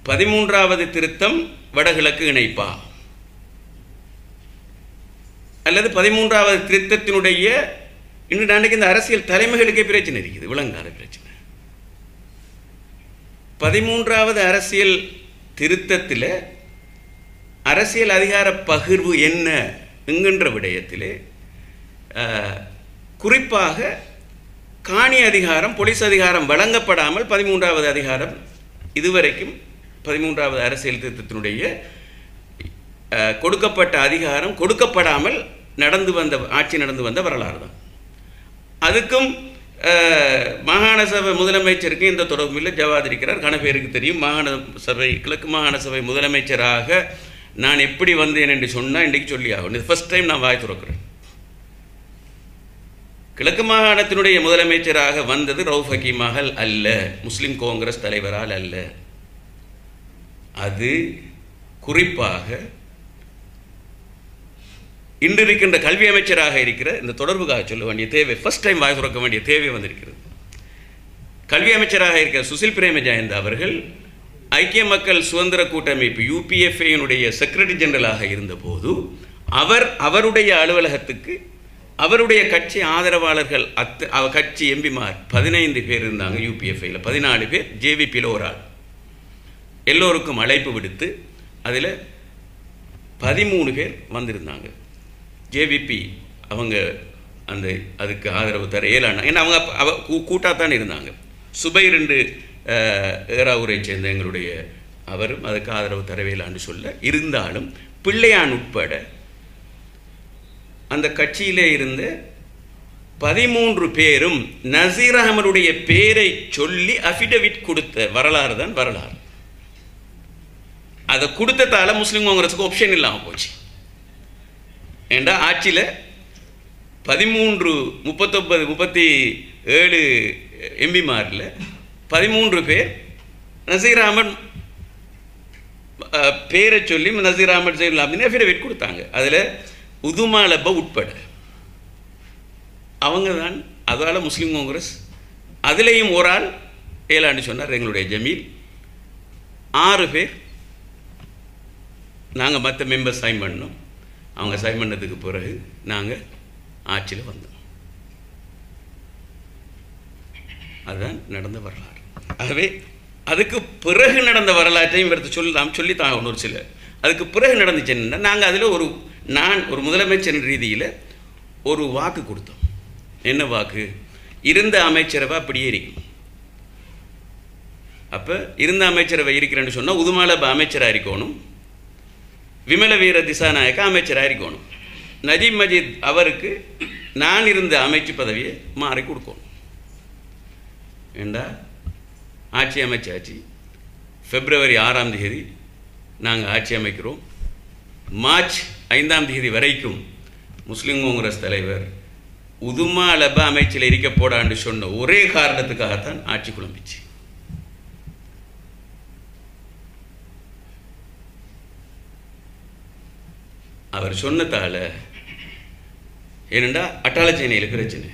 பதிமூன்றாவது திருத்தம் வடகிழக்கு இணைப்பா அல்லது பதிமூன்றாவது திருத்தத்தினுடைய இன்று நாளைக்கு இந்த அரசியல் தலைமைகளுக்கே பிரச்சனை இருக்குது விளங்காத பிரச்சனை பதிமூன்றாவது அரசியல் திருத்தத்தில் அரசியல் அதிகார பகிர்வு என்ன என்கின்ற விடயத்திலே அஹ், குறிப்பாக காணி அதிகாரம் போலீஸ் அதிகாரம் வழங்கப்படாமல் பதிமூன்றாவது அதிகாரம் இதுவரைக்கும் பதிமூன்றாவது அரசியல் திருத்தத்தினுடைய அஹ், கொடுக்கப்பட்ட அதிகாரம் கொடுக்கப்படாமல் நடந்து வந்த ஆட்சி நடந்து வந்த வரலாறு தான் அதுக்கும் அஹ், மாகாண சபை முதலமைச்சருக்கு இந்த தொடர்பு இல்லை ஜவாத் இருக்கிறார் கன பேருக்கு தெரியும் மாகாண சபை கிழக்கு மாகாண சபை முதலமைச்சராக நான் எப்படி வந்தேன் என்று சொன்னால் இன்றைக்கு சொல்லி ஆகணும் இது ஃபர்ஸ்ட் டைம் நான் வாய் துறக்கிறேன் கிழக்கு மாகாணத்தினுடைய முதலமைச்சராக வந்தது ரவுஃப் ஹக்கீமாகல் அல்ல முஸ்லிம் காங்கிரஸ் தலைவரால் அல்ல அது குறிப்பாக இன்று இருக்கின்ற கல்வி அமைச்சராக இருக்கிற இந்த தொடர்புக்காக சொல்ல வேண்டிய தேவை ஃபர்ஸ்ட் டைம் வாய் துறக்க வேண்டிய தேவை வந்திருக்கிறது கல்வி அமைச்சராக இருக்கிற சுசில் பிரேமஜயந்த் அவர்கள் ஐக்கிய மக்கள் சுதந்திர கூட்டமைப்பு யூபிஎஃப்ஏனுடைய செக்ரட்டரி ஜெனரலாக இருந்தபோது அவர் அவருடைய அலுவலகத்துக்கு அவருடைய கட்சி ஆதரவாளர்கள் அத்து அவ கட்சி எம்பிமார் பதினைந்து பேர் இருந்தாங்க யூபிஎஃப்ஐயில் பதினாலு பேர் ஜேவிபியில் ஒரு ஆள் எல்லோருக்கும் அழைப்பு விடுத்து அதில் பதிமூணு பேர் வந்திருந்தாங்க ஜேவிபி அவங்க அந்த அதுக்கு ஆதரவு தர இயலான ஏன்னா அவங்க அப்ப- அவ கூட்டாக தான் இருந்தாங்க சுபைர் என்று அஹ், ஏறாவூரை சேர்ந்த எங்களுடைய அவரும் அதுக்கு ஆதரவு தரவேலான்னு சொல்ல இருந்தாலும் பிள்ளையான் உட்பட அந்த கட்சியிலே இருந்த பதிமூன்று பேரும் நசீர் அகமதுடைய பேரை சொல்லி அஃபிடவிட் கொடுத்த வரலாறு தான் வரலாறு அதை கொடுத்ததால முஸ்லீம் காங்கிரஸுக்கு ஆப்ஷன் இல்லாமல் போச்சு ஏண்டா ஆட்சியில் பதிமூன்று முப்பத்தொன்பது முப்பத்தி ஏழு எம்பிமாரில் பதிமூன்று பேர் நசீர் அஹமத் அஹ், பேரை சொல்லி நசீர் அஹமத் ஜெயின் அப்படின்னு அஃபிடவிட் கொடுத்தாங்க அதில் உதுமாலப்ப உட்பட அவங்க தான் அதால் முஸ்லீம் காங்கிரஸ் அதுலேயும் ஒரு ஆள் ஏழாண்டு சொன்னார் எங்களுடைய ஜமீல் ஆறு பேர் நாங்கள் மற்ற மெம்பர்ஸ் சைன் பண்ணோம் அவங்க சைன் பண்ணதுக்கு பிறகு நாங்கள் ஆட்சியில் வந்தோம் அதுதான் நடந்த வரலாறு ஆகவே அதுக்கு பிறகு நடந்த வரலாற்றையும் எடுத்து சொல்லலாம் சொல்லித்தான் ஒரு சில அதுக்கு பிறகு நடந்துச்சு என்னன்னா நாங்கள் அதில் ஒரு நான் ஒரு முதலமைச்சர் ரீதியில் ஒரு வாக்கு கொடுத்தோம் என்ன வாக்கு இருந்த அமைச்சரவை அப்படியே இருக்கும் அப்போ இருந்த அமைச்சரவை இருக்கிறேன்னு சொன்னால் உதுமாலப அமைச்சராக இருக்கணும் விமல வீர திசாநாயக்க அமைச்சராக இருக்கணும் நஜீப் மஜீத் அவருக்கு நான் இருந்த அமைச்சு பதவியை மாறி கொடுக்கணும் ஏண்டா ஆட்சி அமைச்சாச்சு பிப்ரவரி ஆறாம் தேதி நாங்கள் ஆட்சி அமைக்கிறோம் மார்ச் ஐந்தாம் தேதி வரைக்கும் முஸ்லீம் காங்கிரஸ் தலைவர் உதுமா லப அமைச்சில் இருக்க போடான்னு சொன்ன ஒரே காரணத்துக்காகத்தான் ஆட்சி குழம்பிச்சு அவர் சொன்னதால ஏனெண்டா அட்டாளச்சேனையில் பிரச்சனை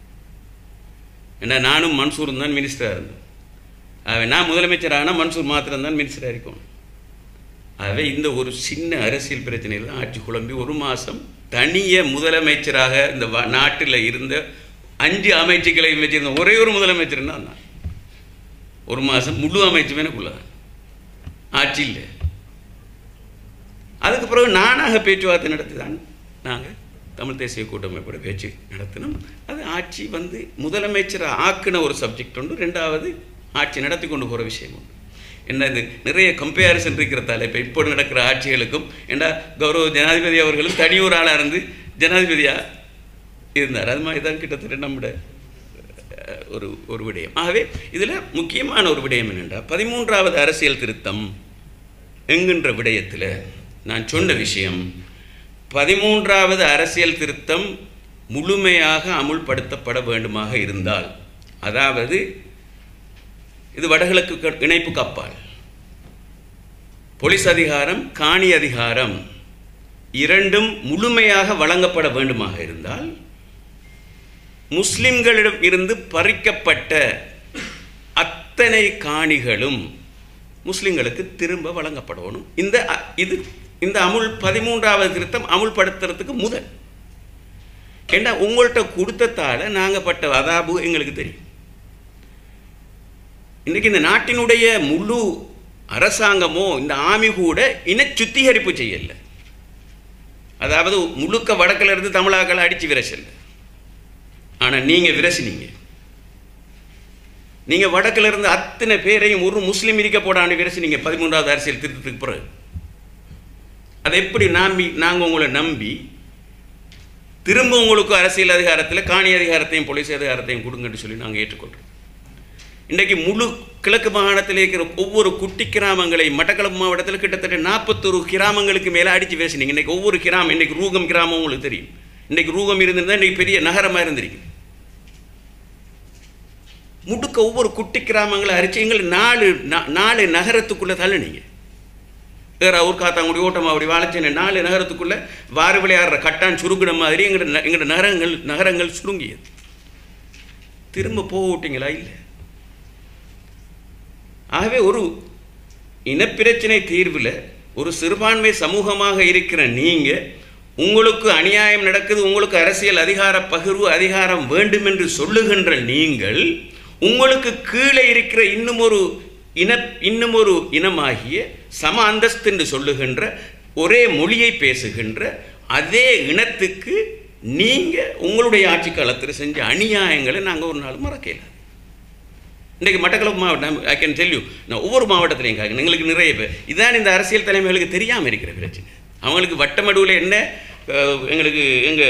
ஏன்னா நானும் மன்சூரும் தான் மினிஸ்டராக இருந்தேன் ஆகவே நான் முதலமைச்சர் ஆனால் மன்சூர் மாத்திரம் தான் மினிஸ்டராக இருக்கும் ஆகவே இந்த ஒரு சின்ன அரசியல் பிரச்சனையில் தான் ஆட்சி குழம்பி ஒரு மாதம் தனிய முதலமைச்சராக இந்த வ- நாட்டில் இருந்த அஞ்சு அமைச்சுக்களை வச்சிருந்த ஒரே ஒரு முதலமைச்சர் தான் நான் ஒரு மாதம் முழு அமைச்சுமே எனக்குள்ள தான் ஆட்சி இல்லை அதுக்கு பிறகு நானாக பேச்சுவார்த்தை நடத்தி தான் நாங்கள் தமிழ் தேசிய கூட்டமைப்போட பேச்சு நடத்தினோம் அது ஆட்சி வந்து முதலமைச்சரை ஆக்கின ஒரு சப்ஜெக்ட் உண்டு ரெண்டாவது ஆட்சி நடத்தி கொண்டு போகிற விஷயம் உண்டு என்ன இது நிறைய கம்பேரிசன் இருக்கிறதால இப்போ இப்போ நடக்கிற ஆட்சிகளுக்கும் ஏண்டா கௌரவ ஜனாதிபதி அவர்களும் தனி ஒரு ஆளாக இருந்து ஜனாதிபதியாக இருந்தார் அது மாதிரி தான் கிட்டத்தட்ட நம்முடைய அஹ், ஒரு ஒரு விடயம் ஆகவே இதில் முக்கியமான ஒரு விடயம் என்னென்றால் பதிமூன்றாவது அரசியல் திருத்தம் என்கின்ற விடயத்தில் நான் சொன்ன விஷயம் பதிமூன்றாவது அரசியல் திருத்தம் முழுமையாக அமுல்படுத்தப்பட வேண்டுமாக இருந்தால் அதாவது இது வடகிழக்கு க- இணைப்பு கப்பால் போலீஸ் அதிகாரம் காணி அதிகாரம் இரண்டும் முழுமையாக வழங்கப்பட வேண்டுமாக இருந்தால் முஸ்லிம்களிடம் இருந்து பறிக்கப்பட்ட அத்தனை காணிகளும் முஸ்லிம்களுக்கு திரும்ப வழங்கப்படணும் இந்த அ- இது இந்த அமுல் பதிமூன்றாவது திருத்தம் அமுல்படுத்துறதுக்கு முதல் ஏன்னா உங்கள்கிட்ட கொடுத்ததால நாங்கள் பட்ட அதாபு எங்களுக்கு தெரியும் இன்றைக்கு இந்த நாட்டினுடைய முழு அரசாங்கமோ இந்த ஆமி கூட இன சுத்திகரிப்பு செய்யல அதாவது முழுக்க வடக்குல இருந்து தமிழாக்களை அடித்து விரசல் ஆனால் நீங்கள் விரசினீங்க நீங்கள் வடக்குல இருந்து அத்தனை பேரையும் ஒரு முஸ்லீம் இருக்க போடாண்டு விரசினீங்க பதிமூன்றாவது அரசியல் திருத்தத்துக்கு பிறகு அதை எப்படி நம்பி நாங்கள் உங்களை நம்பி திரும்ப உங்களுக்கு அரசியல் அதிகாரத்தில் காணி அதிகாரத்தையும் போலீஸ் அதிகாரத்தையும் கொடுங்கன்னு சொல்லி நாங்கள் ஏற்றுக்கொள்கிறோம் இன்றைக்கு முழு கிழக்கு மாகாணத்தில் இருக்கிற ஒவ்வொரு குட்டி கிராமங்களை மட்டக்களப்பு மாவட்டத்தில் கிட்டத்தட்ட நாற்பத்தொரு கிராமங்களுக்கு மேலே அடித்து பேசினீங்க இன்றைக்கி ஒவ்வொரு கிராமம் இன்றைக்கி ரூகம் கிராமம் உங்களுக்கு தெரியும் இன்றைக்கி ரூகம் இருந்திருந்தால் இன்றைக்கி பெரிய நகரமாக இருந்திருக்கு முடுக்க ஒவ்வொரு குட்டி கிராமங்களை அரிச்சு எங்களை நாலு நா- நாலு நகரத்துக்குள்ளே தள்ளுனீங்க ஏறாவூர் காத்தாங்குடி ஓட்டமாவடி வாழைச்சேனை நாலு நகரத்துக்குள்ளே வாறு விளையாடுற கட்டான் சுருங்கின மாதிரி எங்களோட ந- எங்களோட நகரங்கள் நகரங்கள் சுருங்கியது திரும்ப போக விட்டீங்களா இல்லை ஆகவே ஒரு இனப்பிரச்சனை தீர்வில் ஒரு சிறுபான்மை சமூகமாக இருக்கிற நீங்கள் உங்களுக்கு அநியாயம் நடக்குது உங்களுக்கு அரசியல் அதிகார பகிர்வு அதிகாரம் வேண்டும் என்று சொல்லுகின்ற நீங்கள் உங்களுக்கு கீழே இருக்கிற இன்னும் ஒரு இன இன்னும் ஒரு இனமாகிய சம அந்தஸ்து என்று சொல்லுகின்ற ஒரே மொழியை பேசுகின்ற அதே இனத்துக்கு நீங்கள் உங்களுடைய ஆட்சி காலத்தில் செஞ்ச அநியாயங்களை நாங்கள் ஒரு நாள் மறக்கல இன்றைக்கு மட்டக்களப்பு மாவட்டம் ஐ கேன் டெல் யூ நான் ஒவ்வொரு மாவட்டத்திலையும் காக்க எங்களுக்கு நிறைய பேர் இதான் இந்த அரசியல் தலைமைகளுக்கு தெரியாமல் இருக்கிற பிரச்சனை அவங்களுக்கு வட்டமடுவில் என்ன அஹ், எங்களுக்கு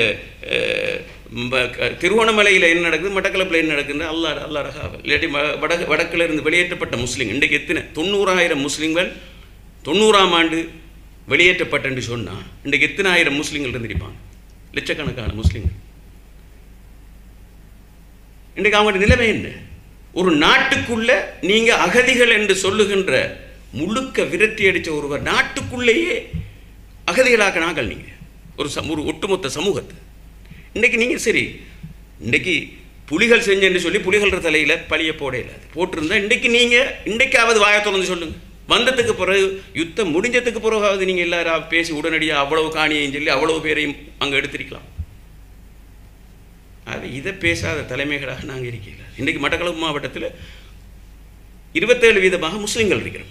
எங்கள் திருவோணமலையில் என்ன நடக்குது மட்டக்களப்பில் என்ன நடக்குதுன்னு அல்லா அல்லா ரகாவல் இல்லாட்டி வ- வடக்கு வடக்கில் இருந்து வெளியேற்றப்பட்ட முஸ்லீம் இன்றைக்கு எத்தனை தொண்ணூறாயிரம் முஸ்லீம்கள் தொண்ணூறாம் ஆண்டு வெளியேற்றப்பட்டன்னு சொன்னால் இன்றைக்கு எத்தனை ஆயிரம் முஸ்லீம்கள் இருந்திருப்பாங்க லட்சக்கணக்கான முஸ்லீம்கள் இன்றைக்கு அவங்களோட நிலைமை என்ன ஒரு நாட்டுக்குள்ள நீங்க அகதிகள் என்று சொல்லுகின்ற முழுக்க விரட்டி அடிச்ச ஒருவர் நாட்டுக்குள்ளேயே அகதிகளாக்க நாங்கள் நீங்க ஒரு சம ஒரு ஒட்டுமொத்த சமூகத்தை இன்னைக்கு நீங்க சரி இன்னைக்கு புலிகள் செஞ்சேன்னு சொல்லி புலிகள் தலையில பழிய போட இல்லாது போட்டிருந்தா இன்னைக்கு நீங்க இன்னைக்காவது வாயை திறந்து சொல்லுங்க வந்ததுக்கு பிறகு யுத்தம் முடிஞ்சதுக்கு பிறகாவது நீங்க எல்லாரும் பேசி உடனடியாக அவ்வளவு காணியையும் சொல்லி அவ்வளவு பேரையும் அங்க எடுத்திருக்கலாம் அது இதை பேசாத தலைமைகளாக நாங்கள் இருக்கல இன்றைக்கு மட்டக்களப்பு மாவட்டத்தில் இருபத்தேழு வீதமாக முஸ்லீம்கள் இருக்கிறோம்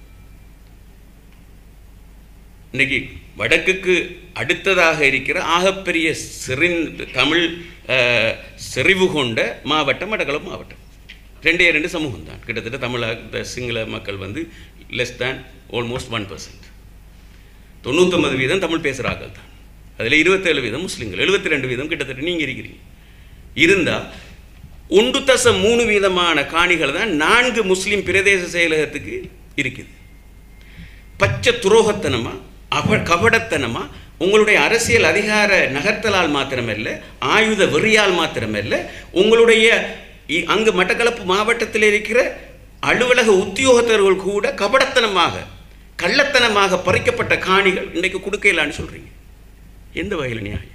இன்னைக்கு வடக்குக்கு அடுத்ததாக இருக்கிற ஆகப்பெரிய செறின் தமிழ் அஹ், செறிவு கொண்ட மாவட்டம் மட்டக்களப்பு மாவட்டம் ரெண்டே ரெண்டு சமூகம் தான் கிட்டத்தட்ட தமிழக சிங்கள மக்கள் வந்து less than almost one percent தொண்ணூத்தொன்பது வீதம் தமிழ் பேசுகிறார்கள் தான் அதில் இருபத்தேழு வீதம் முஸ்லீம்கள் எழுபத்தி ரெண்டு வீதம் கிட்டத்தட்ட நீங்கள் இருக்கிறீங்க இருந்தால் ஒன்று தசம் மூணு வீதமான காணிகள் தான் நான்கு முஸ்லீம் பிரதேச செயலகத்துக்கு இருக்குது பச்சை துரோகத்தனமா அவ கபடத்தனமா உங்களுடைய அரசியல் அதிகார நகர்த்தலால் மாத்திரமல்ல ஆயுத வெறியால் மாத்திரமல்ல உங்களுடைய இ- அங்கு மட்டக்களப்பு மாவட்டத்தில் இருக்கிற அலுவலக உத்தியோகத்தர்கள் கூட கபடத்தனமாக கள்ளத்தனமாக பறிக்கப்பட்ட காணிகள் இன்றைக்கு கொடுக்கலான்னு சொல்றீங்க எந்த வகையில் நியாயம்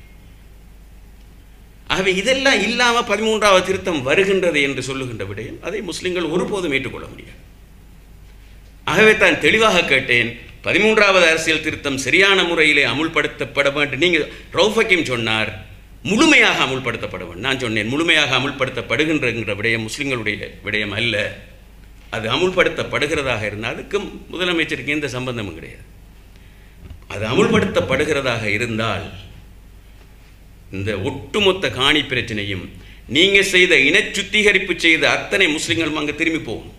ஆகவே இதெல்லாம் இல்லாமல் பதிமூன்றாவது திருத்தம் வருகின்றது என்று சொல்லுகின்ற விடயம் அதை முஸ்லிம்கள் ஒருபோதும் ஏற்றுக்கொள்ள முடியாது ஆகவே தான் தெளிவாக கேட்டேன் பதிமூன்றாவது அரசியல் திருத்தம் சரியான முறையிலே அமுல்படுத்தப்பட வேண்டும் நீங்கள் ரவுஃபக்கிம் சொன்னார் முழுமையாக அமுல்படுத்தப்பட வேண்டும் நான் சொன்னேன் முழுமையாக அமுல்படுத்தப்படுகின்ற விடயம் முஸ்லிம்களுடைய விடயம் அல்ல அது அமுல்படுத்தப்படுகிறதாக இருந்தால் அதுக்கும் முதலமைச்சருக்கு எந்த சம்பந்தமும் கிடையாது அது அமுல்படுத்தப்படுகிறதாக இருந்தால் இந்த ஒட்டுமொத்த காணி பிரச்சனையும் நீங்க செய்த இனச்சுத்திகரிப்பு செய்த அத்தனை முஸ்லிம்களும் அங்கே திரும்பி போகும்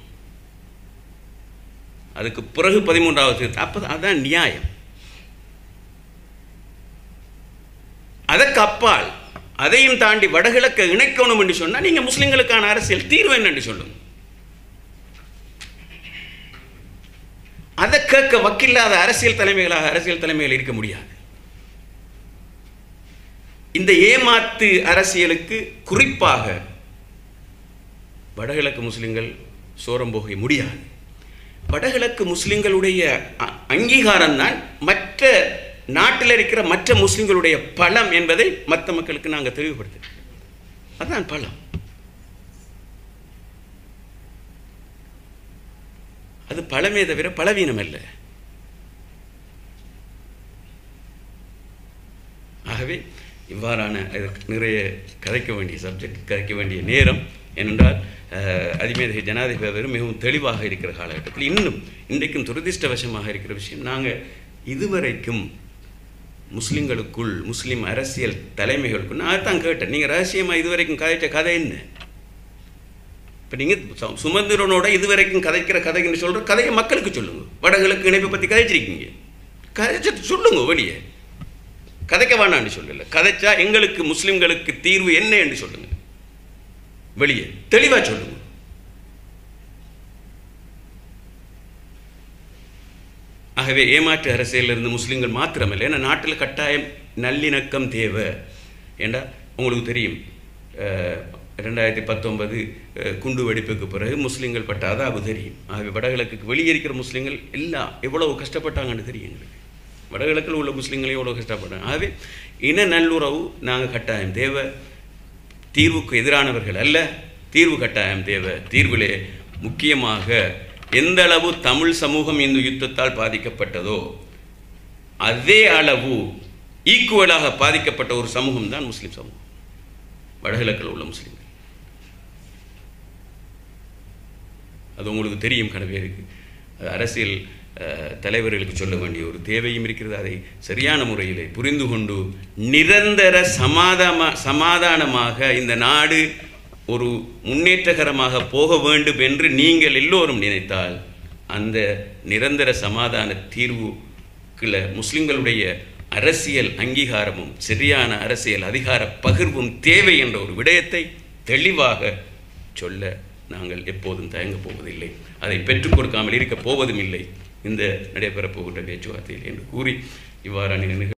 அதுக்கு பிறகு பதிமூன்றாவது திருத்தம் அப்போ அதான் நியாயம் அதற்கு அப்பால் அதையும் தாண்டி வடகிழக்கை இணைக்கணும் என்று சொன்னால் நீங்கள் முஸ்லிம்களுக்கான அரசியல் தீர்வு என்னன்னு சொல்லுங்க அதை கேட்க வக்கில்லாத அரசியல் தலைமைகளாக அரசியல் தலைமைகள் இருக்க முடியாது இந்த ஏமாத்து அரசியலுக்கு குறிப்பாக வடகிழக்கு முஸ்லிம்கள் சோரம் போக முடியாது வடகிழக்கு முஸ்லிம்களுடைய அ- அங்கீகாரம் தான் மற்ற நாட்டில் இருக்கிற மற்ற முஸ்லிம்களுடைய பலம் என்பதை மற்ற மக்களுக்கு நாங்கள் தெளிவுபடுத்து அதான் பலம் அது பழமே தவிர பலவீனம் அல்ல ஆகவே இவ்வாறான இதுக்கு நிறைய கதைக்க வேண்டிய சப்ஜெக்ட் கதைக்க வேண்டிய நேரம் ஏனென்றால் அஹ், அதிமேதகை ஜனாதிபதி அவர் மிகவும் தெளிவாக இருக்கிற காலகட்டத்தில் இன்னும் இன்றைக்கும் துரதிர்ஷ்டவசமாக இருக்கிற விஷயம் நாங்கள் இதுவரைக்கும் முஸ்லிம்களுக்குள் முஸ்லிம் அரசியல் தலைமைகளுக்குள் நான் தான் கேட்டேன் நீங்கள் ரகசியமாக இதுவரைக்கும் கதைச்ச கதை என்ன இப்போ நீங்கள் சுமந்திரனோட இதுவரைக்கும் கதைக்கிற கதைன்னு சொல்கிற கதையை மக்களுக்கு சொல்லுங்க வடகிழக்கு இணைப்பை பற்றி கதைச்சிருக்கீங்க கதைச்சு சொல்லுங்க வெளியே கதைக்க வேணான்னு சொல்லல கதைச்சா எங்களுக்கு முஸ்லிம்களுக்கு தீர்வு என்ன என்று சொல்லுங்க வெளியே தெளிவாக சொல்லுங்க ஆகவே ஏமாற்று அரசியலிருந்து முஸ்லிம்கள் மாத்திரமல்ல ஏன்னா நாட்டில் கட்டாயம் நல்லிணக்கம் தேவை ஏண்டா உங்களுக்கு தெரியும் அஹ், ரெண்டாயிரத்தி பத்தொன்பது அஹ், குண்டு வெடிப்புக்கு பிறகு முஸ்லிம்கள் பட்ட அதாவு தெரியும் ஆகவே வடகிழக்குக்கு வெளியே இருக்கிற முஸ்லிம்கள் எல்லாம் எவ்வளவு கஷ்டப்பட்டாங்கன்னு தெரியும் எங்களுக்கு வடகிழக்கில் உள்ள முஸ்லிம்களே எவ்வளோ கஷ்டப்பட்டாங்க ஆகவே இன நல்லுறவு நாங்கள் கட்டாயம் தேவை தீர்வுக்கு எதிரானவர்கள் அல்ல தீர்வு கட்டாயம் தேவை தீர்விலே முக்கியமாக எந்த அளவு தமிழ் சமூகம் இந்த யுத்தத்தால் பாதிக்கப்பட்டதோ அதே அளவு ஈக்குவலாக பாதிக்கப்பட்ட ஒரு சமூகம் தான் முஸ்லிம் சமூகம் வடகிழக்கில் உள்ள முஸ்லிம்கள் அது உங்களுக்கு தெரியும் கனவேருக்கு அது அரசியல் அஹ், தலைவர்களுக்கு சொல்ல வேண்டிய ஒரு தேவையும் இருக்கிறது அதை சரியான முறையில் புரிந்து கொண்டு நிரந்தர சமாதான சமாதானமாக இந்த நாடு ஒரு முன்னேற்றகரமாக போக வேண்டும் என்று நீங்கள் எல்லோரும் நினைத்தால் அந்த நிரந்தர சமாதான தீர்வுக்குள்ள முஸ்லிம்களுடைய அரசியல் அங்கீகாரமும் சரியான அரசியல் அதிகார பகிர்வும் தேவை என்ற ஒரு விடயத்தை தெளிவாக சொல்ல நாங்கள் எப்போதும் தயங்கப் போவதில்லை அதை பெற்றுக் கொடுக்காமல் இருக்கப் போவதும் இல்லை இந்த நடைபெறப் போகின்ற பேச்சுவார்த்தையில் என்று கூறி இவ்வாறான நிகழ்வு